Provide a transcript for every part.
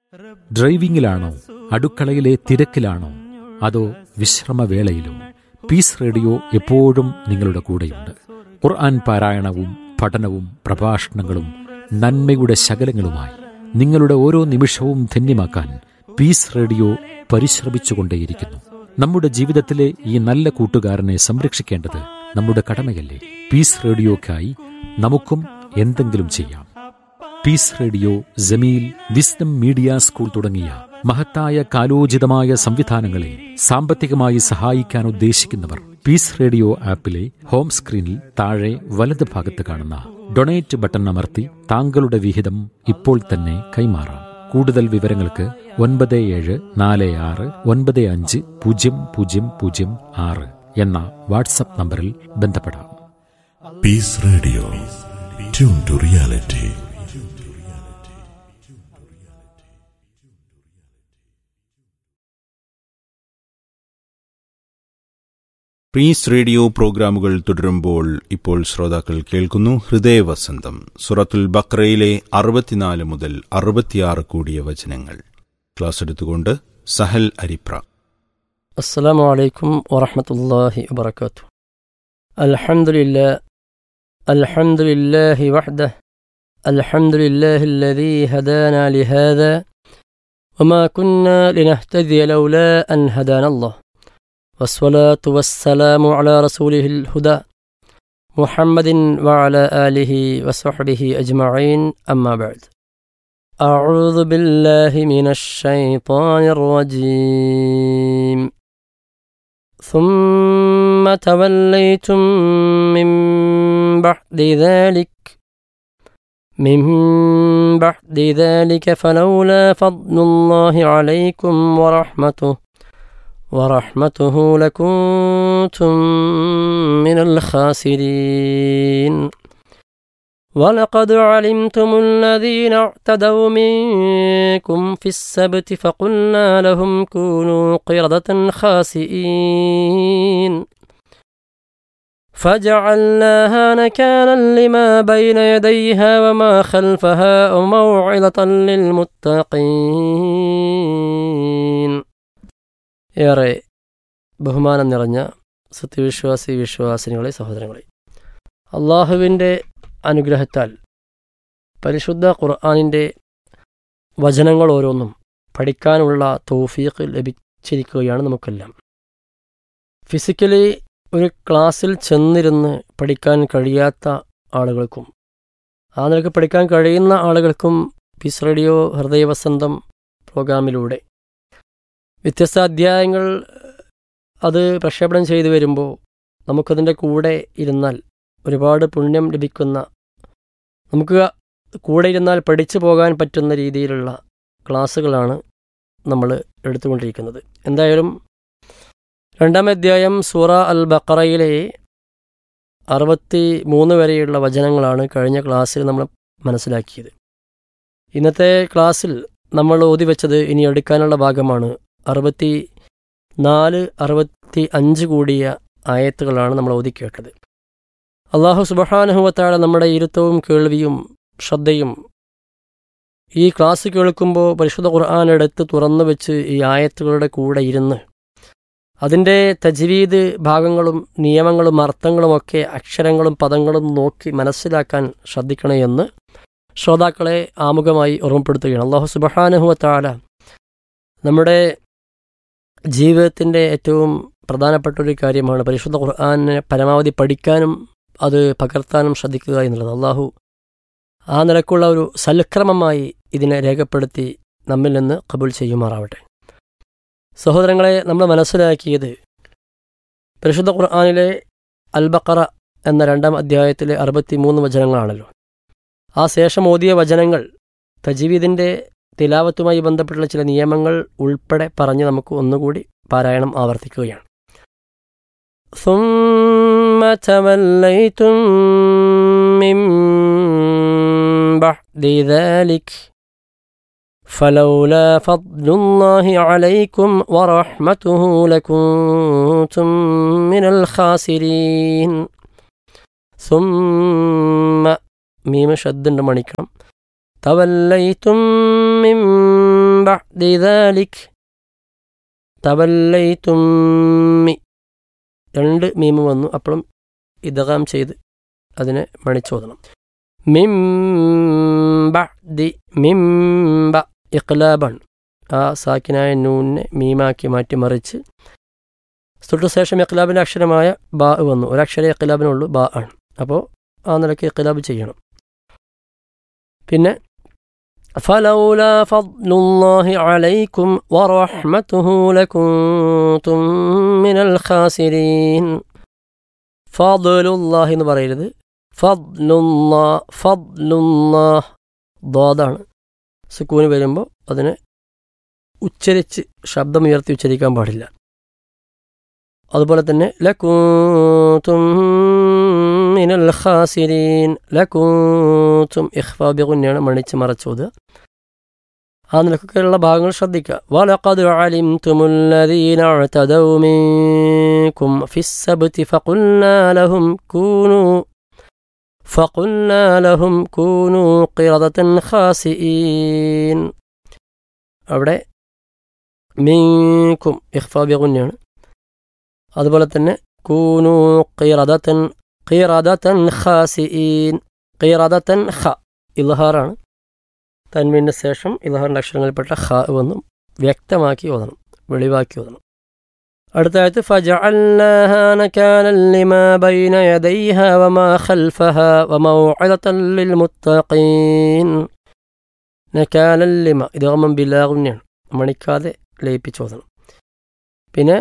ഡ്രൈവിംഗിലാണോ അടുക്കളയിലെ തിരക്കിലാണോ അതോ വിശ്രമവേളയിലോ piece radio എപ്പോഴും നിങ്ങളുടെ കൂടെയുണ്ട് ഖുർആൻ പാരായണവും പഠനവും പ്രഭാഷണങ്ങളും നന്മയുടെ ശകലങ്ങളുമായി നിങ്ങളുടെ ഓരോ നിമിഷവും ധന്യമാക്കാൻ പീസ് റേഡിയോ പരിശ്രമിച്ചുകൊണ്ടേയിരിക്കുന്നു നമ്മുടെ ജീവിതത്തിലെ ഈ നല്ല കൂട്ടുകാരനെ സംരക്ഷിക്കേണ്ടത് നമ്മുടെ കടമയല്ലേ പീസ് റേഡിയോക്കായി നമുക്കും എന്തെങ്കിലും ചെയ്യാം peace radio Jameel wisdom media school തുടങ്ങിയ മഹത്തായ കാലോചിതമായ സംവിധാനങ്ങളെ സാമ്പത്തികമായി സഹായിക്കാൻ ഉദ്ദേശിക്കുന്നവർ പീസ് റേഡിയോ ആപ്പിലെ ഹോം സ്ക്രീനിൽ താഴെ വലത് ഭാഗത്ത് കാണുന്ന ഡൊണേറ്റ് ബട്ടൺ അമർത്തി താങ്കളുടെ വിഹിതം ഇപ്പോൾ തന്നെ കൈമാറാം കൂടുതൽ വിവരങ്ങൾക്ക് ഒൻപത് ഏഴ് നാല് ആറ് ഒൻപത് അഞ്ച് പൂജ്യം പൂജ്യം പൂജ്യം ആറ് എന്ന വാട്സപ്പ് നമ്പറിൽ ബന്ധപ്പെടാം Peace Radio. Tune to reality. Peace radio പ്രോഗ്രാമുകൾ തുടരുമ്പോൾ ഇപ്പോൾ ശ്രോതാക്കൾ കേൾക്കുന്നു ഹൃദയവസന്തം സുറത്തുൽ ബക്രയിലെ അറുപത്തിനാല് മുതൽ അറുപത്തിയാറ് കൂടിയ വചനങ്ങൾ ക്ലാസ് എടുത്തുകൊണ്ട് സഹൽ അരിപ്ര السلام عليكم ورحمة الله وبركاته الحمد لله الحمد لله وحده الحمد لله الذي هدانا لهذا وما كنا لنهتدي لولا أن هدانا الله والصلاة والسلام على رسوله الهدى محمد وعلى آله وصحبه أجمعين أما بعد أعوذ بالله من الشيطان الرجيم ثم توليتم من بعد ذلك من بعد ذلك فلولا فضل الله عليكم ورحمته ورحمته لكنتم من الخاسرين ولقد علمتم الذين اعتدوا منكم في السبت فقلنا لهم كونوا قردة خاسئين فجعلناها نكالا لما بين يديها وما خلفها وموعظة للمتقين ഏറെ ബഹുമാനം നിറഞ്ഞ സത്യവിശ്വാസി വിശ്വാസിനികളെ സഹോദരങ്ങളെ അള്ളാഹുവിൻ്റെ അനുഗ്രഹത്താൽ പരിശുദ്ധ ഖുർആാനിൻ്റെ വചനങ്ങൾ ഓരോന്നും പഠിക്കാനുള്ള തൗഫീഖ് ലഭിച്ചിരിക്കുകയാണ് നമുക്കെല്ലാം ഫിസിക്കലി ഒരു ക്ലാസ്സിൽ ചെന്നിരുന്ന് പഠിക്കാൻ കഴിയാത്ത ആളുകൾക്കും ആ നിലക്ക് പഠിക്കാൻ കഴിയുന്ന ആളുകൾക്കും പീസ് റേഡിയോ ഹൃദയവസന്തം പ്രോഗ്രാമിലൂടെ വ്യത്യസ്ത അധ്യായങ്ങൾ അത് പ്രക്ഷേപണം ചെയ്തു വരുമ്പോൾ നമുക്കതിൻ്റെ കൂടെ ഇരുന്നാൽ ഒരുപാട് പുണ്യം ലഭിക്കുന്ന നമുക്ക് കൂടെ ഇരുന്നാൽ പഠിച്ചു പോകാൻ പറ്റുന്ന രീതിയിലുള്ള ക്ലാസ്സുകളാണ് നമ്മൾ എടുത്തുകൊണ്ടിരിക്കുന്നത് എന്തായാലും രണ്ടാം അധ്യായം സൂറ അൽ ബക്കറയിലെ അറുപത്തി മൂന്ന് വരെയുള്ള വചനങ്ങളാണ് കഴിഞ്ഞ ക്ലാസ്സിൽ നമ്മൾ മനസ്സിലാക്കിയത് ഇന്നത്തെ ക്ലാസ്സിൽ നമ്മൾ ഓതി വെച്ചത് ഇനി എടുക്കാനുള്ള ഭാഗമാണ് അറുപത്തി നാല് അറുപത്തി അഞ്ച് കൂടിയ ആയത്തുകളാണ് നമ്മൾ ഓതി കേട്ടത് അള്ളാഹു സുബഹാനുഹുവത്താഴ നമ്മുടെ ഇരുത്തവും കേൾവിയും ശ്രദ്ധയും ഈ ക്ലാസ് കേൾക്കുമ്പോൾ പരിശുദ്ധ ഖുർആൻ എടുത്ത് തുറന്നു വെച്ച് ഈ ആയത്തുകളുടെ കൂടെ ഇരുന്ന് അതിൻ്റെ തജ്വീദ് ഭാഗങ്ങളും നിയമങ്ങളും അർത്ഥങ്ങളുമൊക്കെ അക്ഷരങ്ങളും പദങ്ങളും നോക്കി മനസ്സിലാക്കാൻ ശ്രദ്ധിക്കണേ എന്ന് ശ്രോതാക്കളെ ആമുഖമായി ഓർമ്മപ്പെടുത്തുകയാണ് അള്ളാഹു സുബഹാനുഹുവത്താല നമ്മുടെ ജീവിതത്തിൻ്റെ ഏറ്റവും പ്രധാനപ്പെട്ട ഒരു കാര്യമാണ് പരിശുദ്ധ ഖുർആാനെ പരമാവധി പഠിക്കാനും അത് പകർത്താനും ശ്രദ്ധിക്കുക എന്നുള്ളത് അള്ളാഹു ആ നിലക്കുള്ള ഒരു സൽക്രമമായി ഇതിനെ രേഖപ്പെടുത്തി നമ്മിൽ നിന്ന് കബൂൽ ചെയ്യുമാറാവട്ടെ സഹോദരങ്ങളെ നമ്മൾ മനസ്സിലാക്കിയത് പരിശുദ്ധ ഖുർആാനിലെ അൽബക്കറ എന്ന രണ്ടാം അധ്യായത്തിലെ അറുപത്തി മൂന്ന് വചനങ്ങളാണല്ലോ ആ ശേഷം ഓതിയ വചനങ്ങൾ തജീവിദിൻ്റെ തിലാവത്തുമായി ബന്ധപ്പെട്ടുള്ള ചില നിയമങ്ങൾ ഉൾപ്പെടെ പറഞ്ഞ് നമുക്ക് ഒന്നുകൂടി പാരായണം ആവർത്തിക്കുകയാണ് ثم توليتم من بعد ذلك فلولا فضل الله عليكم ورحمته لكنتم من الخاسرين ثم മീമ ഷദ്ദുണ്ട് മണിക്കണം തവല്ലൈത്തും മിൻ بعد ذلك തവല്ലൈത്തും മി രണ്ട് മീമ് വന്നു അപ്പോഴും ഇതകാം ചെയ്ത് അതിനെ മണിച്ചോദണം മിംബി മിംബ ഇഖ്ലാബാണ് ആ സാക്കിനായ നൂനെ മീമാക്കി മാറ്റി മറിച്ച് തൊട്ടു ശേഷം ഇഖ്ലാബിൻ്റെ അക്ഷരമായ ബാ വന്നു ഒരക്ഷരം ഇഖ്ലാബിനുള്ളൂ ബാ ആണ് അപ്പോൾ ആ നിലയ്ക്ക് ഇഖ്ലാബ് ചെയ്യണം പിന്നെ فلولا فضل الله عليكم ورحمته لكنتم من الخاسرين فضل الله എന്ന് പറയരുത് ഫദ്ലുല്ലാ ഫദ്ലുല്ലാ ദ്വാദാണ് സുക്കൂന് വരുമ്പോൾ അതിനെ ഉച്ചരിച്ച് ശബ്ദമുയർത്തി ഉച്ചരിക്കാൻ പാടില്ല അതുപോലെ തന്നെ ലക്കൂത്തും മിനൽ ഖാസിരീൻ ലക്കൂത്തും ഇഖ്ഫാബിഗുന്നെയാണ് മണിച്ച് മറച്ചോത് ആ നിലക്കൊക്കെയുള്ള ഭാഗങ്ങൾ ശ്രദ്ധിക്കുക വലഖദ് അലിംതുമുല്ലദീന അഅ്തദൗ മിൻകും ഫിസ്സബ്തി ഫഖുൽനാ ലഹും കൂനൂ فقلنا لهم كونوا قردة خاسئين അവിടെ മീക്കും ഇഖ്ഫാബിഗുന്നെയാണ് അതുപോലെ തന്നെ കൂനു ഖീറദത്തൻ ഖീറദത്തൻ ഖാസിഈൻ ഖീറദത്തൻ ഖ ഇൽഹാറാണ് തൻവീൻ്റെ ശേഷം ഇൽഹാറിൻ്റെ അക്ഷരങ്ങളിൽപ്പെട്ട ഖ വന്നും വ്യക്തമാക്കി ഓതണം വെളിവാക്കി ഓതണം അടുത്തായത് فجعلناها نكالا لما بين يديها وما خلفها وموعظة للمتقين നക്കാലൻ ലിമ ഇത് ഓമം ബിലാകുന്നെയാണ് മണിക്കാതെ ലയിപ്പിച്ച് ഓതണം പിന്നെ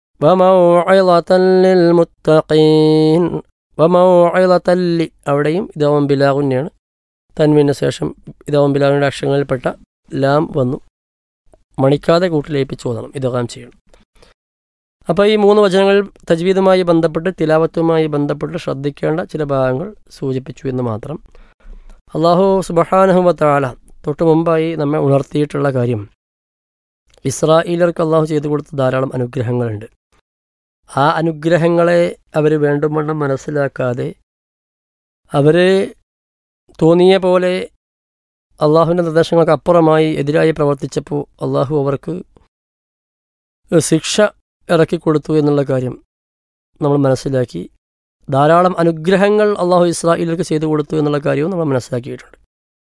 വമൗഇളത്തല്ലിൽ വമൗഇളത്തല്ലി അവിടെയും ഇതാവം ബിലാകുന്നെയാണ് തൻവിന് ശേഷം ഇതാവം ബിലാഗുവിൻ്റെ അക്ഷരങ്ങളിൽപ്പെട്ട ലാം വന്നു മണിക്കാതെ കൂട്ടി ലയിപ്പിച്ച് ഓതണം ഇതകാം ചെയ്യണം അപ്പോൾ ഈ മൂന്ന് വചനങ്ങൾ തജ്വീദുമായി ബന്ധപ്പെട്ട് തിലാവത്തുമായി ബന്ധപ്പെട്ട് ശ്രദ്ധിക്കേണ്ട ചില ഭാഗങ്ങൾ സൂചിപ്പിച്ചു എന്ന് മാത്രം അള്ളാഹു സുബഹാനുഹമത്താല തൊട്ടു മുമ്പായി നമ്മെ ഉണർത്തിയിട്ടുള്ള കാര്യം ഇസ്രായേലർക്ക് അള്ളാഹു ചെയ്തു കൊടുത്ത ധാരാളം അനുഗ്രഹങ്ങളുണ്ട് ആ അനുഗ്രഹങ്ങളെ അവർ വേണ്ടുവണ്ണം മനസ്സിലാക്കാതെ അവർ തോന്നിയ പോലെ അള്ളാഹുവിൻ്റെ നിർദ്ദേശങ്ങൾക്ക് അപ്പുറമായി എതിരായി പ്രവർത്തിച്ചപ്പോൾ അള്ളാഹു അവർക്ക് ശിക്ഷ ഇറക്കിക്കൊടുത്തു എന്നുള്ള കാര്യം നമ്മൾ മനസ്സിലാക്കി ധാരാളം അനുഗ്രഹങ്ങൾ അള്ളാഹു ഇസ്രായേലർക്ക് ചെയ്തു കൊടുത്തു എന്നുള്ള കാര്യവും നമ്മൾ മനസ്സിലാക്കിയിട്ടുണ്ട്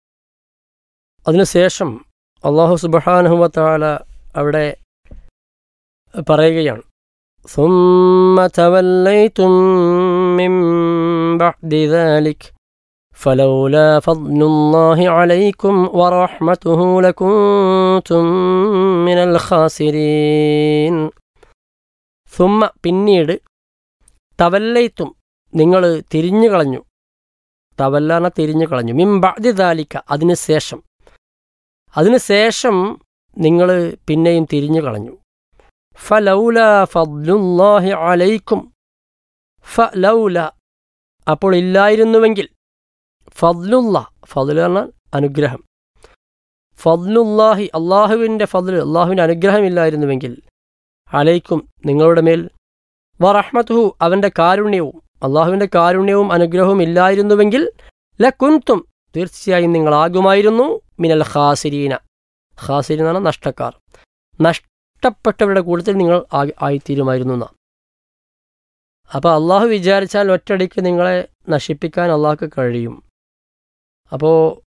അതിനുശേഷം അള്ളാഹു സുബഹാനുഹുവത്താല അവിടെ പറയുകയാണ് ثم توليتم من بعد ذلك فلولا فضل الله عليكم ورحمته لكنتم من الخاسرين ثم പിന്നീട് തവല്ലൈത്തും നിങ്ങൾ തിരിഞ്ഞു കളഞ്ഞു തവല്ലാന തിരിഞ്ഞു കളഞ്ഞു മിംബാദി ദാലിക്ക അതിന് ശേഷം അതിന് ശേഷം നിങ്ങൾ പിന്നെയും തിരിഞ്ഞു കളഞ്ഞു ഫലൗല ഫദ്ലുല്ലാഹി അലൈക്കും ഫലൗല അപ്പോൾ ഇല്ലായിരുന്നുവെങ്കിൽ ഫദ്ലുള്ള ഫദ്ല് പറഞ്ഞാൽ അനുഗ്രഹം ഫദ്ലുല്ലാഹി അള്ളാഹുവിൻ്റെ ഫദ്ല് അള്ളാഹുവിൻ്റെ അനുഗ്രഹം ഇല്ലായിരുന്നുവെങ്കിൽ അലൈക്കും നിങ്ങളുടെ മേൽ വറഹ്മത്തുഹു അവൻ്റെ കാരുണ്യവും അള്ളാഹുവിൻ്റെ കാരുണ്യവും അനുഗ്രഹവും ഇല്ലായിരുന്നുവെങ്കിൽ ലക്കുൻതും തീർച്ചയായും നിങ്ങളാകുമായിരുന്നു മിനൽ ഖാസിരീന ഖാസിരീൻ എന്നാണ് നഷ്ടക്കാർ നഷ്ടപ്പെട്ടവരുടെ കൂട്ടത്തിൽ നിങ്ങൾ ആയി- ആയിത്തീരുമായിരുന്നു എന്നാണ് അപ്പോൾ അള്ളാഹു വിചാരിച്ചാൽ ഒറ്റയടിക്ക് നിങ്ങളെ നശിപ്പിക്കാൻ അള്ളാഹ്ക്ക് കഴിയും അപ്പോൾ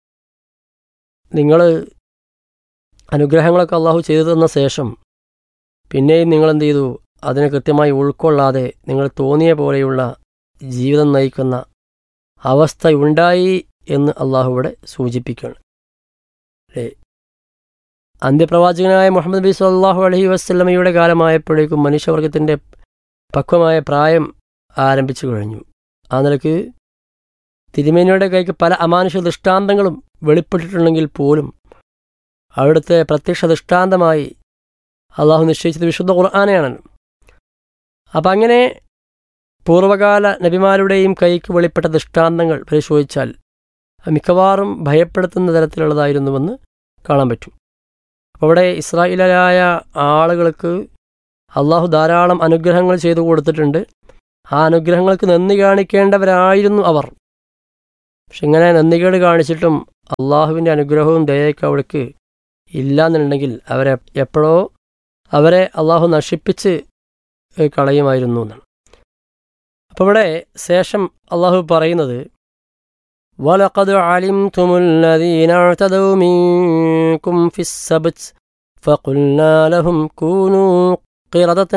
നിങ്ങൾ അനുഗ്രഹങ്ങളൊക്കെ അള്ളാഹു ചെയ്തു തന്ന ശേഷം പിന്നെയും നിങ്ങൾ എന്ത് ചെയ്തു അതിനെ കൃത്യമായി ഉൾക്കൊള്ളാതെ നിങ്ങൾ തോന്നിയ പോലെയുള്ള ജീവിതം നയിക്കുന്ന അവസ്ഥ ഉണ്ടായി എന്ന് അള്ളാഹു ഇവിടെ സൂചിപ്പിക്കുകയാണ് അല്ലേ അന്ത്യപ്രവാചകനായ മുഹമ്മദ് നബി സല്ലാഹു അലഹി വസ്ലമയുടെ കാലമായപ്പോഴേക്കും മനുഷ്യവർഗത്തിൻ്റെ പക്വമായ പ്രായം ആരംഭിച്ചു കഴിഞ്ഞു ആ നിലക്ക് തിരുമേനിയുടെ കൈക്ക് പല അമാനുഷ ദൃഷ്ടാന്തങ്ങളും വെളിപ്പെട്ടിട്ടുണ്ടെങ്കിൽ പോലും അവിടുത്തെ പ്രത്യക്ഷ ദൃഷ്ടാന്തമായി അള്ളാഹു നിശ്ചയിച്ചത് വിശുദ്ധ ഖുർആാനെയാണ് അപ്പം അങ്ങനെ പൂർവകാല നബിമാരുടെയും കൈക്ക് വെളിപ്പെട്ട ദൃഷ്ടാന്തങ്ങൾ പരിശോധിച്ചാൽ അത് മിക്കവാറും ഭയപ്പെടുത്തുന്ന തരത്തിലുള്ളതായിരുന്നുവെന്ന് കാണാൻ പറ്റും അപ്പോൾ അവിടെ ഇസ്രായേലായ ആളുകൾക്ക് അള്ളാഹു ധാരാളം അനുഗ്രഹങ്ങൾ ചെയ്തു കൊടുത്തിട്ടുണ്ട് ആ അനുഗ്രഹങ്ങൾക്ക് നന്ദി കാണിക്കേണ്ടവരായിരുന്നു അവർ പക്ഷെ ഇങ്ങനെ നന്ദികേട് കാണിച്ചിട്ടും അള്ളാഹുവിൻ്റെ അനുഗ്രഹവും ദയൊക്കെ അവിടേക്ക് ഇല്ല എന്നുണ്ടെങ്കിൽ അവരെ എപ്പോഴോ അവരെ അള്ളാഹു നശിപ്പിച്ച് ഏഹ്, കളയുമായിരുന്നു എന്നാണ് അപ്പോൾ ഇവിടെ ശേഷം അള്ളാഹു പറയുന്നത് وَلَقَدْ عَلِمْتُمُ الَّذِينَ اعْتَدَوْا مِنكُمْ فِي السَّبْتِ فَقُلْنَا لَهُمْ كُونُوا قِرَدَةً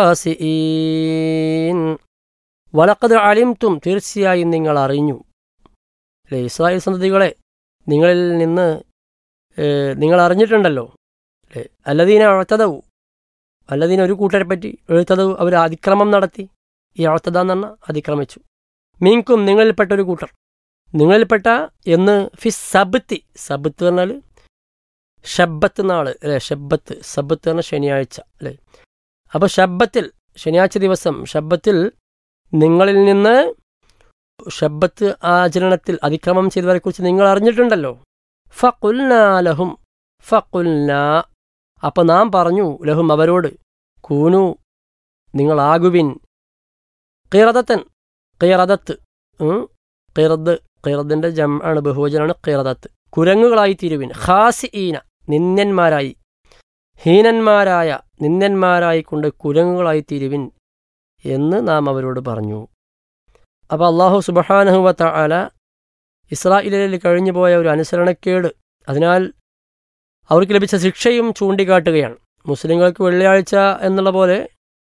خَاسِئِينَ വലക്കത് അലിംതും തീർച്ചയായും നിങ്ങൾ അറിഞ്ഞു അല്ലേ ഇസ്രായേൽ സന്തതികളെ നിങ്ങളിൽ നിന്ന് ഏഹ്, നിങ്ങൾ അറിഞ്ഞിട്ടുണ്ടല്ലോ അല്ലേ അല്ലദീന അഴത്തതവു അല്ലദീന ഒരു കൂട്ടരെ പറ്റി എഴുത്തതവു അവർ അതിക്രമം നടത്തി ഈ അഴത്തത എന്ന് പറഞ്ഞാൽ അതിക്രമിച്ചു മീൻകും നിങ്ങളിൽപ്പെട്ട ഒരു കൂട്ടർ നിങ്ങളിൽപ്പെട്ട എന്ന് ഫി സബത്തി സബത്ത് പറഞ്ഞാൽ ഷബ്ബത്ത് നാള് അല്ലേ ഷബ്ബത്ത് സബത്ത് പറഞ്ഞാൽ ശനിയാഴ്ച അല്ലേ അപ്പോൾ ഷബ്ബത്തിൽ ശനിയാഴ്ച ദിവസം ഷബ്ബത്തിൽ നിങ്ങളിൽ നിന്ന് ഷബ്ബത്ത് ആചരണത്തിൽ അതിക്രമം ചെയ്തവരെക്കുറിച്ച് നിങ്ങൾ അറിഞ്ഞിട്ടുണ്ടല്ലോ ഫക്കുൽനാലഹും ഫക്കുൽന അപ്പോൾ നാം പറഞ്ഞു ലഹും അവരോട് കൂനു നിങ്ങളാകുവിൻ കിറതത്തൻ കിറതത്ത് കിറദ് കിറദിൻ്റെ ജം ആണ് ബഹുവചനാണ് കിറദത്ത് കുരങ്ങുകളായി തീരുവിൻ ഖാസി ഈന നിന്ദന്മാരായി ഹീനന്മാരായ നിന്ദന്മാരായി കൊണ്ട് കുരങ്ങുകളായി തീരുവിൻ എന്ന് നാം അവരോട് പറഞ്ഞു അപ്പോൾ അള്ളാഹു സുബഹാനഹുവത്ത അല ഇസ്രായേലിൽ കഴിഞ്ഞു പോയ ഒരു അനുസരണക്കേട് അതിനാൽ അവർക്ക് ലഭിച്ച ശിക്ഷയും ചൂണ്ടിക്കാട്ടുകയാണ് മുസ്ലിങ്ങൾക്ക് വെള്ളിയാഴ്ച എന്നുള്ള പോലെ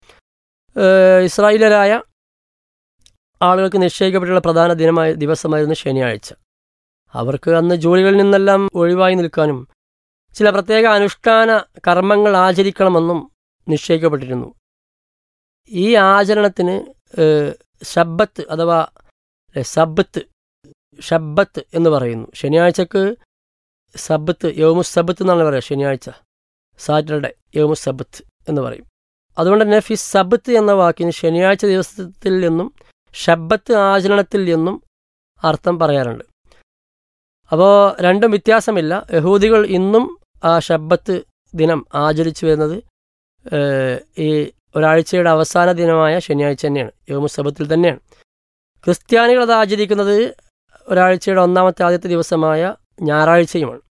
ഏഹ്, ഇസ്രായേലരായ ആളുകൾക്ക് നിശ്ചയിക്കപ്പെട്ടുള്ള പ്രധാന ദിനമായ ദിവസമായിരുന്നു ശനിയാഴ്ച അവർക്ക് അന്ന് ജോലികളിൽ നിന്നെല്ലാം ഒഴിവായി നിൽക്കാനും ചില പ്രത്യേക അനുഷ്ഠാന കർമ്മങ്ങൾ ആചരിക്കണമെന്നും നിശ്ചയിക്കപ്പെട്ടിരുന്നു ഈ ആചരണത്തിന് ഏഹ്, ശബ്ബത്ത് അഥവാ അല്ലെ, സബ്ബത്ത് ഷബ്ബത്ത് എന്ന് പറയുന്നു ശനിയാഴ്ചക്ക് സബ്ബത്ത് യോമുസ് സബ്ബത്ത് എന്നാണ് പറയുക ശനിയാഴ്ച സാറ്റർഡേ യോമുസ് സബ്ബത്ത് എന്ന് പറയും അതുകൊണ്ട് തന്നെ ഫി സബ്ബത്ത് എന്ന വാക്കിന് ശനിയാഴ്ച ദിവസത്തിൽ നിന്നും ഷബ്ബത്ത് ആചരണത്തിൽ നിന്നും അർത്ഥം പറയാറുണ്ട് അപ്പോൾ രണ്ടും വ്യത്യാസമില്ല യഹൂദികൾ ഇന്നും ആ ഷബ്ബത്ത് ദിനം ആചരിച്ചു വരുന്നത് ഏഹ്, ഈ ഒരാഴ്ചയുടെ അവസാന ദിനമായ ശനിയാഴ്ച തന്നെയാണ് യോമുസബത്തിൽ തന്നെയാണ് ക്രിസ്ത്യാനികൾ അത് ആചരിക്കുന്നത് ഒരാഴ്ചയുടെ ഒന്നാമത്തെ ആദ്യത്തെ ദിവസമായ ഞായറാഴ്ചയുമാണ്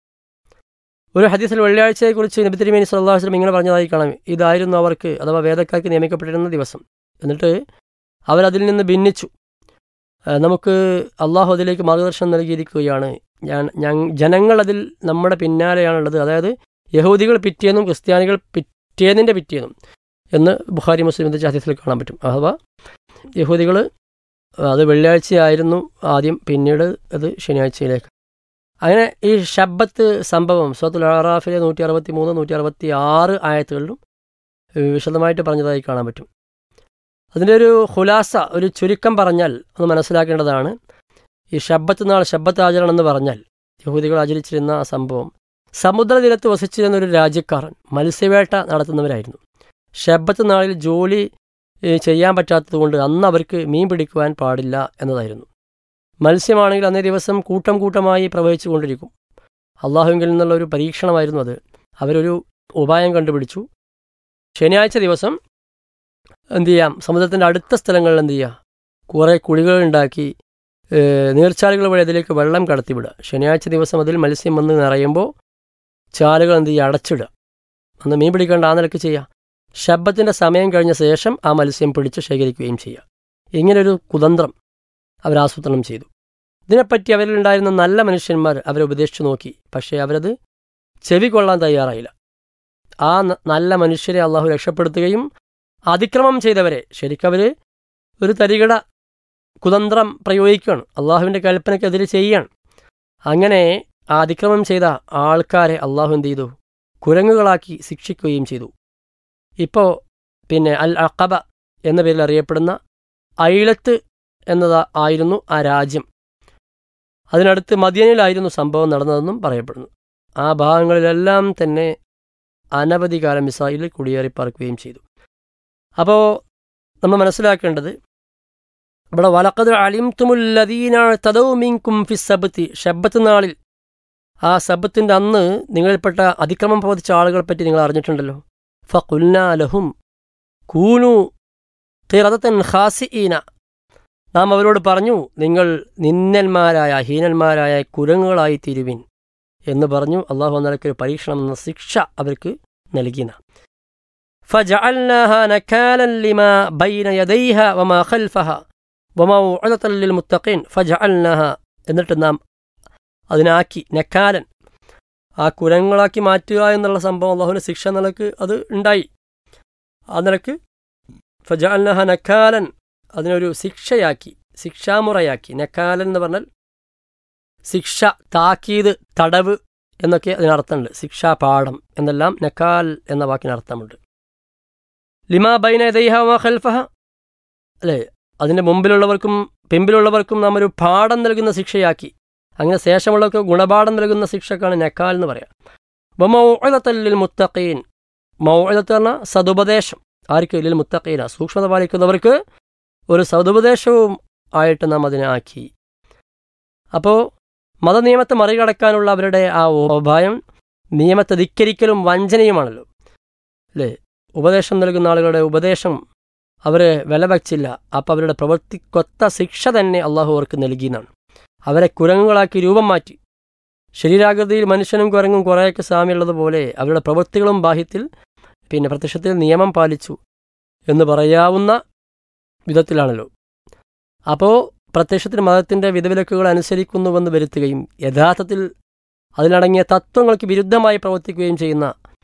ഒരു ഹദീസിൽ വെള്ളിയാഴ്ചയെക്കുറിച്ച് നബി തിരുമേനി സല്ലല്ലാഹു അലൈഹി വസല്ലം ഇങ്ങനെ പറഞ്ഞതായി കാണാം ഇതായിരുന്നു അവർക്ക് അഥവാ വേദക്കാർക്ക് നിയമിക്കപ്പെട്ടിരുന്ന ദിവസം എന്നിട്ട് അവരതിൽ നിന്ന് ഭിന്നിച്ചു ആ, നമുക്ക് അള്ളാഹു അതിലേക്ക് മാർഗദർശനം നൽകിയിരിക്കുകയാണ് ഞാൻ ഞങ് ജനങ്ങൾ അതിൽ നമ്മുടെ പിന്നാലെയാണുള്ളത് അതായത് യഹൂദികൾ പിറ്റേന്നും ക്രിസ്ത്യാനികൾ പിറ്റേന്നിൻ്റെ പിറ്റേന്നും എന്ന് ബുഖാരി മുസ്ലിമിൻ്റെ ഹദീസിൽ കാണാൻ പറ്റും അഥവാ യഹൂദികൾ അത് വെള്ളിയാഴ്ചയായിരുന്നു ആദ്യം പിന്നീട് അത് ശനിയാഴ്ചയിലേക്ക് അങ്ങനെ ഈ ഷബ്ബത്ത് സംഭവം സൂറത്തുൽ അറാഫിലെ നൂറ്റി അറുപത്തി മൂന്ന് നൂറ്റി അറുപത്തി ആറ് ആയത്തുകളിലും ഏഹ്, വിശദമായിട്ട് പറഞ്ഞതായി കാണാൻ പറ്റും അതിൻ്റെ ഒരു ഹുലാസ ഒരു ചുരുക്കം പറഞ്ഞാൽ ഒന്ന് മനസ്സിലാക്കേണ്ടതാണ് ഈ ഷബ്ബത്ത് നാൾ ഷബ്ബത്ത് ആചരണം എന്ന് പറഞ്ഞാൽ യഹൂദികൾ ആചരിച്ചിരുന്ന ആ സംഭവം സമുദ്രതീരത്ത് വസിച്ചിരുന്ന ഒരു രാജ്യക്കാരൻ മത്സ്യവേട്ട നടത്തുന്നവരായിരുന്നു ഷബ്ബത്ത് നാളിൽ ജോലി ഏഹ്, ചെയ്യാൻ പറ്റാത്തതുകൊണ്ട് അന്ന് അവർക്ക് മീൻ പിടിക്കുവാൻ പാടില്ല എന്നതായിരുന്നു മത്സ്യമാണെങ്കിൽ അന്നേ ദിവസം കൂട്ടം കൂട്ടമായി പ്രവഹിച്ചു കൊണ്ടിരിക്കും അള്ളാഹുവിൽ നിന്നുള്ള ഒരു പരീക്ഷണമായിരുന്നു അത് അവരൊരു ഉപായം കണ്ടുപിടിച്ചു ശനിയാഴ്ച ദിവസം എന്ത് ചെയ്യാം സമുദ്രത്തിൻ്റെ അടുത്ത സ്ഥലങ്ങളിൽ എന്ത് ചെയ്യുക കുറേ കുഴികൾ ഉണ്ടാക്കി ഏഹ്, നീർച്ചാലുകൾ വഴി അതിലേക്ക് വെള്ളം കടത്തിവിടുക ശനിയാഴ്ച ദിവസം അതിൽ മത്സ്യം വന്ന് നിറയുമ്പോൾ ചാലുകൾ എന്ത് ചെയ്യുക അടച്ചിടുക അന്ന് മീൻ പിടിക്കേണ്ട ആ നിലക്ക് ചെയ്യുക ശബ്ദത്തിൻ്റെ സമയം കഴിഞ്ഞ ശേഷം ആ മത്സ്യം പിടിച്ച് ശേഖരിക്കുകയും ചെയ്യുക ഇങ്ങനൊരു കുതന്ത്രം അവർ ആസൂത്രണം ചെയ്തു ഇതിനെപ്പറ്റി അവരിലുണ്ടായിരുന്ന നല്ല മനുഷ്യന്മാർ അവരെ ഉപദേശിച്ചു നോക്കി പക്ഷേ അവരത് ചെവി കൊള്ളാൻ തയ്യാറായില്ല ആ ന- നല്ല മനുഷ്യരെ അള്ളാഹു രക്ഷപ്പെടുത്തുകയും അതിക്രമം ചെയ്തവരെ ശരിക്കവർ ഒരു തരികട കുതന്ത്രം പ്രയോഗിക്കുകയാണ് അള്ളാഹുവിൻ്റെ കൽപ്പനയ്ക്കെതിരെ ചെയ്യുകയാണ് അങ്ങനെ ആ അതിക്രമം ചെയ്ത ആൾക്കാരെ അള്ളാഹു എന്ത് ചെയ്തു കുരങ്ങുകളാക്കി ശിക്ഷിക്കുകയും ചെയ്തു ഇപ്പോൾ പിന്നെ അൽ അഖബ എന്ന പേരിൽ അറിയപ്പെടുന്ന ഐലത്ത് എന്നതാ ആയിരുന്നു ആ രാജ്യം അതിനടുത്ത് മദിയനിലായിരുന്നു സംഭവം നടന്നതെന്നും പറയപ്പെടുന്നു ആ ഭാഗങ്ങളിലെല്ലാം തന്നെ അനവധി കാലം ഇസ്രായേലിൽ കുടിയേറി പാർക്കുകയും ചെയ്തു അപ്പോൾ നമ്മൾ മനസ്സിലാക്കേണ്ടത് ഇവിടെ വലക്കത് അലിംതുമുല്ലദീന തദൗ മിൻകും ഫി സബത്തി ഷബ്ബത്ത് നാളിൽ ആ സബത്തിൻ്റെ അന്ന് നിങ്ങളിൽപ്പെട്ട അതിക്രമം പ്രവർത്തിച്ച ആളുകളെ പറ്റി നിങ്ങൾ അറിഞ്ഞിട്ടുണ്ടല്ലോ ഫുൽന ലഹും കൂനു തിറതത്തൻ ഖാസിഈന നാം അവരോട് പറഞ്ഞു നിങ്ങൾ നിന്നന്മാരായ ഹീനന്മാരായ കുരങ്ങുകളായി തീരുവിൻ എന്ന് പറഞ്ഞു അള്ളാഹു അന്നേരക്ക് ഒരു പരീക്ഷണം എന്ന ശിക്ഷ അവർക്ക് നൽകിന فجعلناها نكالا لما بين يديها وما خلفها وموعظة للمتقين فجعلناها എന്നിട്ട് നാം അതിനാക്കി നക്കാലൻ ആ കുരങ്ങളാക്കി മാറ്റുക എന്നുള്ള സംഭവം അള്ളാഹുവിൻ്റെ ശിക്ഷ നിലക്ക് അത് ഉണ്ടായി ആ നിലക്ക് ഫജാൽനഹ നക്കാലൻ അതിനൊരു ശിക്ഷയാക്കി ശിക്ഷാമുറയാക്കി നക്കാലൻ എന്ന് പറഞ്ഞാൽ ശിക്ഷ താക്കീത് തടവ് എന്നൊക്കെ അതിനർത്ഥമുണ്ട് ശിക്ഷാപാഠം എന്നെല്ലാം നക്കാൽ എന്ന വാക്കിന് അർത്ഥമുണ്ട് ലിമാ ബൈന ദൈഹ ഖൽഫഹ അല്ലേ അതിൻ്റെ മുമ്പിലുള്ളവർക്കും പിമ്പിലുള്ളവർക്കും നാം ഒരു പാഠം നൽകുന്ന ശിക്ഷയാക്കി അങ്ങനെ ശേഷമുള്ളവർക്ക് ഗുണപാഠം നൽകുന്ന ശിക്ഷക്കാണ് നക്കാൽ എന്ന് പറയാം മൗഴത്തല്ലിൽ മുത്തഖീൻ മൗഴത്ത് പറഞ്ഞാൽ സതുപദേശം ആർക്ക് ലിൽ മുത്തഖീന സൂക്ഷ്മത പാലിക്കുന്നവർക്ക് ഒരു സതുപദേശവും ആയിട്ട് നാം അതിനെ ആക്കി അപ്പോൾ മതനിയമത്തെ മറികടക്കാനുള്ള അവരുടെ ആ ഉപായം നിയമത്തെ ധിക്കരിക്കലും വഞ്ചനയുമാണല്ലോ അല്ലേ ഉപദേശം നൽകുന്ന ആളുകളുടെ ഉപദേശം അവർ വില വച്ചില്ല അപ്പം അവരുടെ പ്രവൃത്തിക്കൊത്ത ശിക്ഷ തന്നെ അള്ളാഹു അവർക്ക് നൽകിയെന്നാണ് അവരെ കുരങ്ങുകളാക്കി രൂപം മാറ്റി ശരീരാകൃതിയിൽ മനുഷ്യനും കുരങ്ങും കുറേയൊക്കെ സാമ്യമുള്ളതുപോലെ അവരുടെ പ്രവൃത്തികളും ബാഹ്യത്തിൽ പിന്നെ പ്രത്യക്ഷത്തിൽ നിയമം പാലിച്ചു എന്ന് പറയാവുന്ന വിധത്തിലാണല്ലോ അപ്പോൾ പ്രത്യക്ഷത്തിൽ മതത്തിൻ്റെ വിധവിലക്കുകൾ അനുസരിക്കുന്നുവെന്ന് വരുത്തുകയും യഥാർത്ഥത്തിൽ അതിലടങ്ങിയ തത്വങ്ങൾക്ക് വിരുദ്ധമായി പ്രവർത്തിക്കുകയും ചെയ്യുന്ന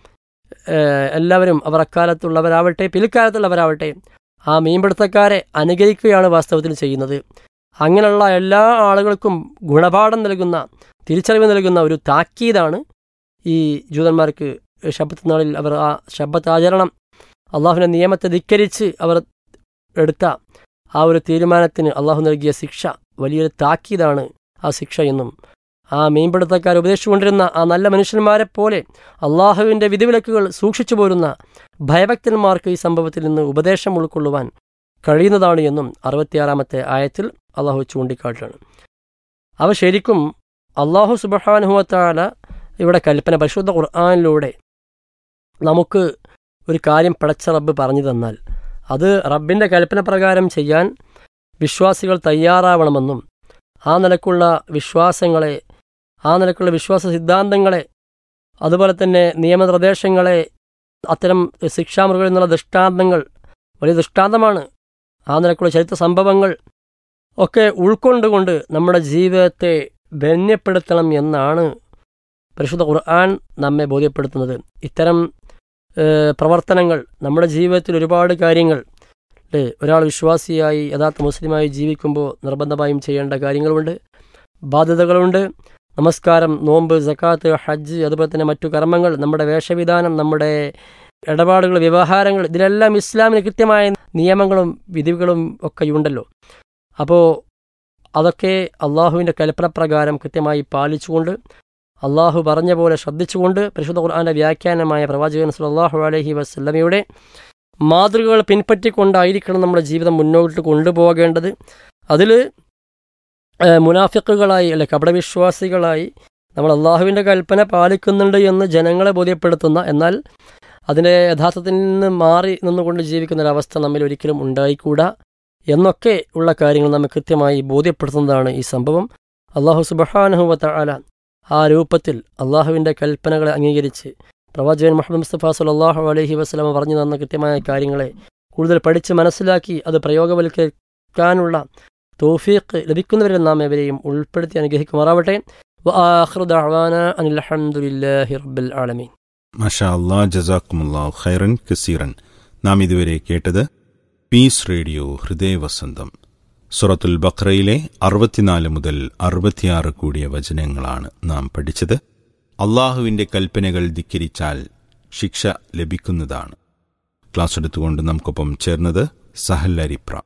എല്ലാവരും അവർ അക്കാലത്തുള്ളവരാവട്ടെ പിൽക്കാലത്തുള്ളവരാവട്ടെ ആ മീൻപിടുത്തക്കാരെ അനുകരിക്കുകയാണ് വാസ്തവത്തിൽ ചെയ്യുന്നത് അങ്ങനെയുള്ള എല്ലാ ആളുകൾക്കും ഗുണപാഠം നൽകുന്ന തിരിച്ചറിവ് നൽകുന്ന ഒരു താക്കീതാണ് ഈ ജൂതന്മാർക്ക് ശബത്ത് നാളിൽ അവർ ആ ശബത്ത് ആചരണം അള്ളാഹുവിൻ്റെ നിയമത്തെ ധിക്കരിച്ച് അവർ എടുത്ത ആ ഒരു തീരുമാനത്തിന് അള്ളാഹു നൽകിയ ശിക്ഷ വലിയൊരു താക്കീതാണ് ആ ശിക്ഷ എന്നും ആ മീൻപിടുത്തക്കാർ ഉപദേശിച്ചുകൊണ്ടിരുന്ന ആ നല്ല മനുഷ്യന്മാരെ പോലെ അള്ളാഹുവിൻ്റെ വിധിവിലക്കുകൾ സൂക്ഷിച്ചു പോരുന്ന ഭയഭക്തന്മാർക്ക് ഈ സംഭവത്തിൽ നിന്ന് ഉപദേശം ഉൾക്കൊള്ളുവാൻ കഴിയുന്നതാണ് എന്നും അറുപത്തിയാറാമത്തെ ആയത്തിൽ അള്ളാഹു ചൂണ്ടിക്കാട്ടുകയാണ് അവ ശരിക്കും അള്ളാഹു സുബഹാനുഹത്താല ഇവിടെ കൽപ്പന പരിശുദ്ധ ഖുർആാനിലൂടെ നമുക്ക് ഒരു കാര്യം പടച്ച റബ്ബ് പറഞ്ഞു തന്നാൽ അത് റബ്ബിൻ്റെ കൽപ്പന പ്രകാരം ചെയ്യാൻ വിശ്വാസികൾ തയ്യാറാവണമെന്നും ആ നിലക്കുള്ള വിശ്വാസങ്ങളെ ആ നിലക്കുള്ള വിശ്വാസ സിദ്ധാന്തങ്ങളെ അതുപോലെ തന്നെ നിയമനിർദ്ദേശങ്ങളെ അത്തരം ശിക്ഷാമുറികളിൽ നിന്നുള്ള ദൃഷ്ടാന്തങ്ങൾ വലിയ ദൃഷ്ടാന്തമാണ് ആ നിലക്കുള്ള ചരിത്ര സംഭവങ്ങൾ ഒക്കെ ഉൾക്കൊണ്ടുകൊണ്ട് നമ്മുടെ ജീവിതത്തെ ധന്യപ്പെടുത്തണം എന്നാണ് പരിശുദ്ധ ഖുർആൻ നമ്മെ ബോധ്യപ്പെടുത്തുന്നത് ഇത്തരം പ്രവർത്തനങ്ങൾ നമ്മുടെ ജീവിതത്തിൽ ഒരുപാട് കാര്യങ്ങൾ അല്ലേ ഒരാൾ വിശ്വാസിയായി യഥാർത്ഥ മുസ്ലിമായി ജീവിക്കുമ്പോൾ നിർബന്ധമായും ചെയ്യേണ്ട കാര്യങ്ങളുണ്ട് ബാധ്യതകളുണ്ട് നമസ്കാരം നോമ്പ് സക്കാത്ത് ഹജ്ജ് അതുപോലെ തന്നെ മറ്റു കർമ്മങ്ങൾ നമ്മുടെ വേഷവിധാനം നമ്മുടെ ഇടപാടുകൾ വ്യവഹാരങ്ങൾ ഇതിലെല്ലാം ഇസ്ലാമിന് കൃത്യമായ നിയമങ്ങളും വിധികളും ഒക്കെ ഉണ്ടല്ലോ അപ്പോൾ അതൊക്കെ അള്ളാഹുവിൻ്റെ കൽപ്പനപ്രകാരം കൃത്യമായി പാലിച്ചുകൊണ്ട് അള്ളാഹു പറഞ്ഞ പോലെ ശ്രദ്ധിച്ചുകൊണ്ട് പരിശുദ്ധ ഖുർആാൻ്റെ വ്യാഖ്യാനമായ പ്രവാചകൻ സുല്ലാഹു അലഹി വസ്ല്ലമയുടെ മാതൃകകൾ പിൻപറ്റിക്കൊണ്ടായിരിക്കണം നമ്മുടെ ജീവിതം മുന്നോട്ട് കൊണ്ടുപോകേണ്ടത് അതിൽ മുനാഫിക്കുകളായി അല്ലെ കപടവിശ്വാസികളായി നമ്മൾ അള്ളാഹുവിൻ്റെ കൽപ്പന പാലിക്കുന്നുണ്ട് എന്ന് ജനങ്ങളെ ബോധ്യപ്പെടുത്തുന്ന എന്നാൽ അതിൻ്റെ യഥാർത്ഥത്തിൽ നിന്ന് മാറി നിന്നുകൊണ്ട് ജീവിക്കുന്ന ഒരവസ്ഥ നമ്മിൽ ഒരിക്കലും ഉണ്ടായിക്കൂടാ എന്നൊക്കെ ഉള്ള കാര്യങ്ങൾ നമ്മെ കൃത്യമായി ബോധ്യപ്പെടുത്തുന്നതാണ് ഈ സംഭവം അള്ളാഹു സുബഹാനുഹുവത്ത ആല ആ രൂപത്തിൽ അള്ളാഹുവിൻ്റെ കൽപ്പനകളെ അംഗീകരിച്ച് പ്രവാചകൻ മുഹമ്മദ് മുസ്തഫ സുലല്ലാഹു അലഹി വസ്ലമ പറഞ്ഞു തന്ന കൃത്യമായ കാര്യങ്ങളെ കൂടുതൽ പഠിച്ച് മനസ്സിലാക്കി അത് പ്രയോഗവൽക്കരിക്കാനുള്ള തോഫീഖ് ലഭിക്കുന്നവരിൽ നാം എവരെയും ഉൾപ്പെടുത്തി അനുഗ്രഹിക്കുമാറാവട്ടെ റബ്ബിൽ ആലമീൻ മഷാ അല്ലാ ജസാക്കുമുല്ലാ ഖൈറൻ കസീറൻ നാം ഇതുവരെ കേട്ടത് പീസ് റേഡിയോ ഹൃദയവസന്തം സുറത്തുൽ ബക്രയിലെ അറുപത്തിനാല് മുതൽ അറുപത്തിയാറ് കൂടിയ വചനങ്ങളാണ് നാം പഠിച്ചത് അള്ളാഹുവിന്റെ കൽപ്പനകൾ ധിക്കരിച്ചാൽ ശിക്ഷ ലഭിക്കുന്നതാണ് ക്ലാസ് എടുത്തുകൊണ്ട് നമുക്കൊപ്പം ചേർന്നത് സഹൽ അരിപ്ര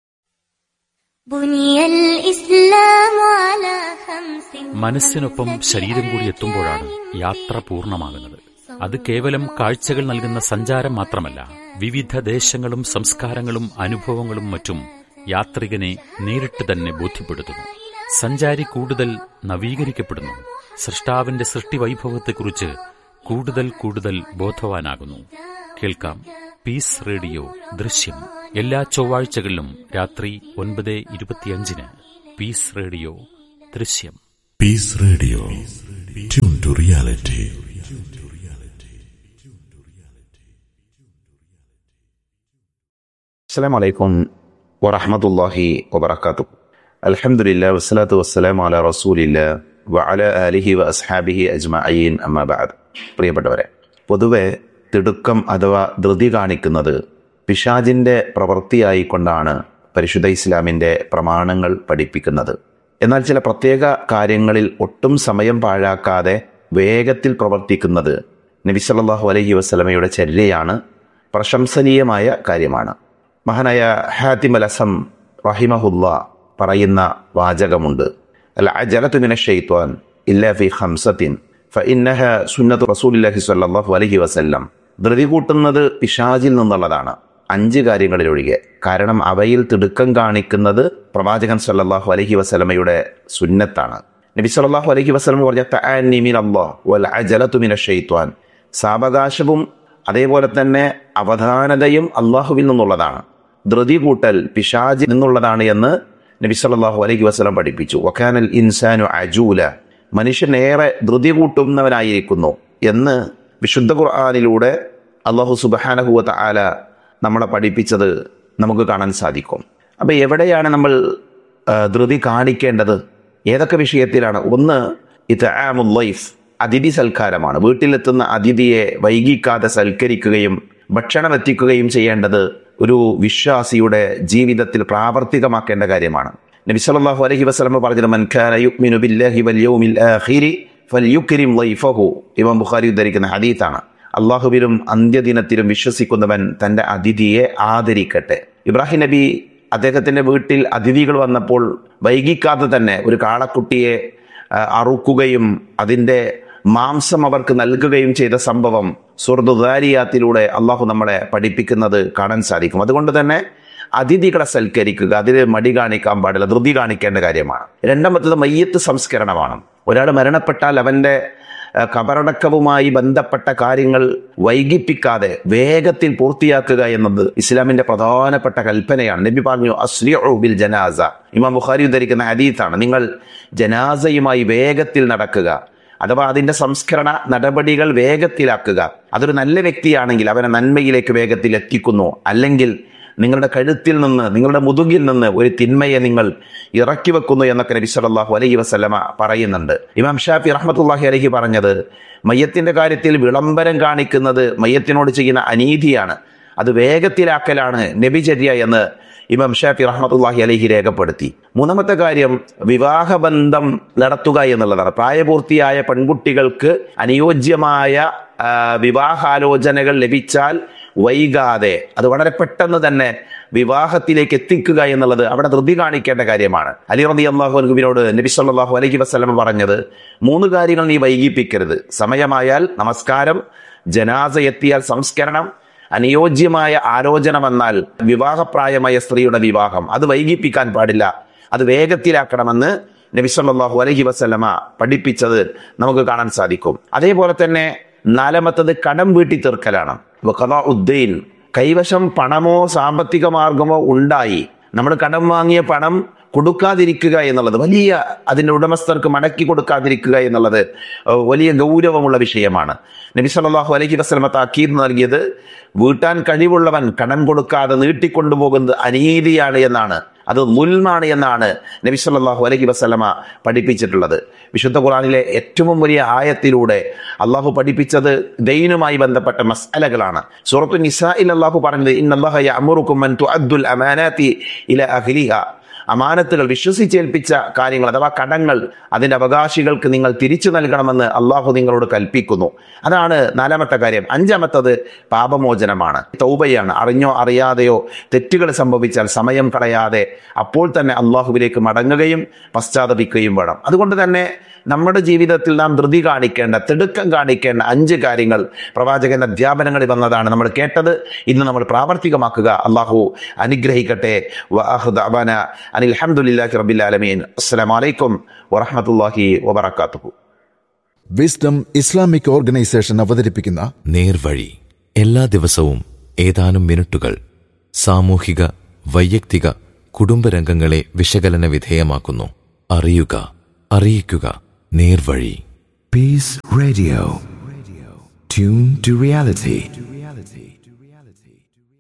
മനസ്സിനൊപ്പം ശരീരം കൂടി എത്തുമ്പോഴാണ് യാത്ര പൂർണ്ണമാകുന്നത് അത് കേവലം കാഴ്ചകൾ നൽകുന്ന സഞ്ചാരം മാത്രമല്ല വിവിധ ദേശങ്ങളും സംസ്കാരങ്ങളും അനുഭവങ്ങളും മറ്റും യാത്രികനെ നേരിട്ട് തന്നെ ബോധ്യപ്പെടുത്തുന്നു സഞ്ചാരി കൂടുതൽ നവീകരിക്കപ്പെടുന്നു സൃഷ്ടാവിന്റെ സൃഷ്ടിവൈഭവത്തെക്കുറിച്ച് കൂടുതൽ കൂടുതൽ ബോധവാനാകുന്നു കേൾക്കാം പീസ് റേഡിയോ ദൃശ്യം എല്ലാ ചൊവ്വാഴ്ചകളിലും രാത്രി ഒൻപത് ഇരുപത്തിയഞ്ചിന് പീസ് റേഡിയോ ദൃശ്യം peace radio Tune to reality. السلام عليكم ورحمة الله وبركاته الحمد لله والصلاة والسلام على رسول الله وعلى آله وأصحابه أجمعين أما بعد പ്രിയപ്പെട്ടവരെ പൊതുവെ തിടുക്കം അഥവാ ധൃതി കാണിക്കുന്നത് പിശാജിൻ്റെ പ്രവൃത്തിയായിക്കൊണ്ടാണ് പരിശുദ്ധ ഇസ്ലാമിൻ്റെ പ്രമാണങ്ങൾ പഠിപ്പിക്കുന്നത് എന്നാൽ ചില പ്രത്യേക കാര്യങ്ങളിൽ ഒട്ടും സമയം പാഴാക്കാതെ വേഗത്തിൽ പ്രവർത്തിക്കുന്നത് നബി സല്ലല്ലാഹു അലൈഹി വസല്ലമയുടെ ചര്യയാണ് പ്രശംസനീയമായ കാര്യമാണ് മഹാനായ ഹാത്തിം അൽ അസം റഹിമഹുല്ല പറയുന്ന വാചകമുണ്ട് അൽ അജലത്തു മിന ഷെയ്ത്വാൻ ഇല്ല ഫി ഹംസത്തിൻ ഫഇന്നഹ സുന്നത്ത് റസൂലുള്ളാഹി സ്വല്ലല്ലാഹു അലൈഹി വസല്ലം ധൃതി കൂട്ടുന്നത് പിശാചിൽ നിന്നുള്ളതാണ് അഞ്ച് കാര്യങ്ങളിലൊഴികെ കാരണം അവയിൽ തിടുക്കം കാണിക്കുന്നത് പ്രവാചകൻ സല്ലല്ലാഹു അലൈഹി വസല്ലമയുടെ സുന്നത്താണ് നബി സല്ലല്ലാഹു അലൈഹി വസല്ലം പറഞ്ഞ തഅന്നി മിനല്ലാഹ് വൽ അജലത്തു മിന ഷെയ്ത്വാൻ സാവകാശവും അതേപോലെ തന്നെ അവധാനതയും അള്ളാഹുവിൽ നിന്നുള്ളതാണ് ധൃതി കൂട്ടൽ പിശാജിൽ നിന്നുള്ളതാണ് എന്ന് നബി സല്ലല്ലാഹു അലൈഹി വസല്ലം പഠിപ്പിച്ചു വക്കാനൽ ഇൻസാനു അജൂല മനുഷ്യൻ ഏറെ ധൃതി കൂട്ടുന്നവനായിരിക്കുന്നു എന്ന് വിശുദ്ധ ഖുർആാനിലൂടെ അള്ളാഹു സുബഹാനഹുവ ആല നമ്മളെ പഠിപ്പിച്ചത് നമുക്ക് കാണാൻ സാധിക്കും അപ്പം എവിടെയാണ് നമ്മൾ ആ, ധൃതി കാണിക്കേണ്ടത് ഏതൊക്കെ വിഷയത്തിലാണ് ഒന്ന് ഇത് ലൈഫ് അതിഥി സൽക്കാരമാണ് വീട്ടിലെത്തുന്ന അതിഥിയെ വൈകിക്കാതെ സൽക്കരിക്കുകയും ഭക്ഷണം എത്തിക്കുകയും ചെയ്യേണ്ടത് ഒരു വിശ്വാസിയുടെ ജീവിതത്തിൽ പ്രാവർത്തികമാക്കേണ്ട കാര്യമാണ് നബി സല്ലല്ലാഹു അലൈഹി വസല്ലം പറഞ്ഞത് മൻ കാന യുഅ്മിനു ബില്ലാഹി വൽ യൗമിൽ ആഖിരി ഫൽയുക്രിം ലൈഫഹു ഇമാം ബുഖാരി ഉദ്ധരിക്കുന്ന ഹദീത്താണ് അള്ളാഹുവിലും അന്ത്യദിനത്തിലും വിശ്വസിക്കുന്നവൻ തന്റെ അതിഥിയെ ആദരിക്കട്ടെ ഇബ്രാഹിം നബി അദ്ദേഹത്തിന്റെ വീട്ടിൽ അതിഥികൾ വന്നപ്പോൾ വൈകിക്കാതെ തന്നെ ഒരു കാളക്കുട്ടിയെ ആ, അറുക്കുകയും അതിന്റെ മാംസം അവർക്ക് നൽകുകയും ചെയ്ത സംഭവം സുഹൃദുദാരിയാത്തിലൂടെ അള്ളാഹു നമ്മളെ പഠിപ്പിക്കുന്നത് കാണാൻ സാധിക്കും അതുകൊണ്ട് തന്നെ അതിഥികളെ സൽക്കരിക്കുക അതിൽ മടി കാണിക്കാൻ പാടില്ല ധൃതി കാണിക്കേണ്ട കാര്യമാണ് രണ്ടാമത്തത് മയ്യത്ത് സംസ്കരണമാണ് ഒരാൾ മരണപ്പെട്ടാൽ അവന്റെ ആ, കബറടക്കവുമായി ബന്ധപ്പെട്ട കാര്യങ്ങൾ വൈകിപ്പിക്കാതെ വേഗത്തിൽ പൂർത്തിയാക്കുക എന്നത് ഇസ്ലാമിന്റെ പ്രധാനപ്പെട്ട കൽപ്പനയാണ് നബി പറഞ്ഞു അസ്ലിഉ ബിൽ ജനാസ ഇമാം ബുഖാരി ഉദ്ധരിക്കുന്ന ഹദീത്താണ് നിങ്ങൾ ജനാസയുമായി വേഗത്തിൽ നടക്കുക അഥവാ അതിന്റെ സംസ്കരണ നടപടികൾ വേഗത്തിലാക്കുക അതൊരു നല്ല വ്യക്തിയാണെങ്കിൽ അവനെ നന്മയിലേക്ക് വേഗത്തിൽ എത്തിക്കുന്നു അല്ലെങ്കിൽ നിങ്ങളുടെ കഴുത്തിൽ നിന്ന് നിങ്ങളുടെ മുതുകിൽ നിന്ന് ഒരു തിന്മയെ നിങ്ങൾ ഇറക്കി വെക്കുന്നു എന്നൊക്കെ നബി സല്ലല്ലാഹു അലൈഹി വസല്ലമ പറയുന്നുണ്ട് ഇമാം ഷാഫി റഹ്മത്തുള്ളാഹി അലൈഹി പറഞ്ഞത് മയ്യത്തിന്റെ കാര്യത്തിൽ വിളംബരം കാണിക്കുന്നത് മയ്യത്തിനോട് ചെയ്യുന്ന അനീതിയാണ് അത് വേഗത്തിലാക്കലാണ് നബിചര്യ എന്ന് ഇമാം ഷാഫി റഹ്മത്തുള്ളാഹി അലൈഹി രേഖപ്പെടുത്തി മൂന്നാമത്തെ കാര്യം വിവാഹബന്ധം നടത്തുക എന്നുള്ളതാണ് പ്രായപൂർത്തിയായ പെൺകുട്ടികൾക്ക് അനുയോജ്യമായ ആ, വിവാഹാലോചനകൾ ലഭിച്ചാൽ വൈകാതെ അത് വളരെ പെട്ടെന്ന് തന്നെ വിവാഹത്തിലേക്ക് എത്തിക്കുക എന്നുള്ളത് അവിടെ ധൃതി കാണിക്കേണ്ട കാര്യമാണ് അലി റബി അള്ളാഹുവിനോട് നബി സല്ലല്ലാഹു അലൈഹി വസല്ലം പറഞ്ഞത് മൂന്ന് കാര്യങ്ങൾ നീ വൈകിപ്പിക്കരുത് സമയമായാൽ നമസ്കാരം ജനാസ എത്തിയാൽ സംസ്കരണം അനുയോജ്യമായ ആലോചന വന്നാൽ വിവാഹപ്രായമായ സ്ത്രീയുടെ വിവാഹം അത് വൈകിപ്പിക്കാൻ പാടില്ല അത് വേഗത്തിലാക്കണമെന്ന് നബി സല്ലല്ലാഹു അലൈഹി വസല്ലമ പഠിപ്പിച്ചത് നമുക്ക് കാണാൻ സാധിക്കും അതേപോലെ തന്നെ നാലാമത്തത് കടം വീട്ടി തീർക്കലാണ് വഖദാ ഉദ്ദൈൻ കൈവശം പണമോ സാമ്പത്തിക മാർഗമോ ഉണ്ടായി നമ്മൾ കടം വാങ്ങിയ പണം കൊടുക്കാതിരിക്കുക എന്നുള്ളത് വലിയ അതിൻ്റെ ഉടമസ്ഥർക്ക് മടക്കി കൊടുക്കാതിരിക്കുക എന്നുള്ളത് ഏഹ്, വലിയ ഗൗരവമുള്ള വിഷയമാണ് നബി സല്ലല്ലാഹു അലൈഹി വസല്ലമ താക്കീത് നൽകിയത് വീട്ടാൻ കഴിവുള്ളവൻ കടം കൊടുക്കാതെ നീട്ടിക്കൊണ്ടുപോകുന്നത് അനീതിയാണ് എന്നാണ് അത് മുൽമാണ് എന്നാണ് നബി സല്ലല്ലാഹു അലൈഹി വസല്ലമ പഠിപ്പിച്ചിട്ടുള്ളത് വിശുദ്ധ ഖുർആനിലെ ഏറ്റവും വലിയ ആയത്തിലൂടെ അള്ളാഹു പഠിപ്പിച്ചത് ദൈനുമായി ബന്ധപ്പെട്ട മസ്അലകളാണ് സൂറത്തു നിസായിൽ അള്ളാഹു പറഞ്ഞത് ഇന്നല്ലാഹ യഅമുറുക്കും അൻ തുഅദ്ദുൽ അമാനാതി ഇല അഹ്ലിഹ അമാനത്തുകൾ വിശ്വസിച്ചേൽപ്പിച്ച കാര്യങ്ങൾ അഥവാ കടങ്ങൾ അതിന്റെ അവകാശികൾക്ക് നിങ്ങൾ തിരിച്ചു നൽകണമെന്ന് അള്ളാഹു നിങ്ങളോട് കൽപ്പിക്കുന്നു അതാണ് നാലാമത്തെ കാര്യം അഞ്ചാമത്തത് പാപമോചനമാണ് തൗബയാണ് അറിഞ്ഞോ അറിയാതെയോ തെറ്റുകൾ സംഭവിച്ചാൽ സമയം കളയാതെ അപ്പോൾ തന്നെ അള്ളാഹുവിലേക്ക് മടങ്ങുകയും പശ്ചാത്തപിക്കുകയും വേണം അതുകൊണ്ട് തന്നെ നമ്മുടെ ജീവിതത്തിൽ നാം ധൃതി കാണിക്കേണ്ട തിടുക്കം കാണിക്കേണ്ട അഞ്ച് കാര്യങ്ങൾ പ്രവാചകന്റെ അധ്യാപനങ്ങളിൽ വന്നതാണ് നമ്മൾ കേട്ടത് ഇന്ന് നമ്മൾ പ്രാവർത്തികമാക്കുക അള്ളാഹു അനുഗ്രഹിക്കട്ടെ വഅഹ്ദഅബന അനിൽ ഹംദുലില്ലാഹി റബ്ബിൽ ആലമീൻ അസ്സലാമു അലൈക്കും വറഹ്മത്തുള്ളാഹി വബറകാതുഹു വിസ്ഡം ഇസ്ലാമിക് ഓർഗനൈസേഷൻ അവതരിപ്പിക്കുന്ന നേർവഴി എല്ലാ ദിവസവും ഏതാനും മിനിറ്റുകൾ സാമൂഹിക വൈയക്തിക കുടുംബരംഗങ്ങളെ വിശകലന വിധേയമാക്കുന്നു അറിയുക അറിയിക്കുക നേർവഴി Peace Radio. Tune to reality.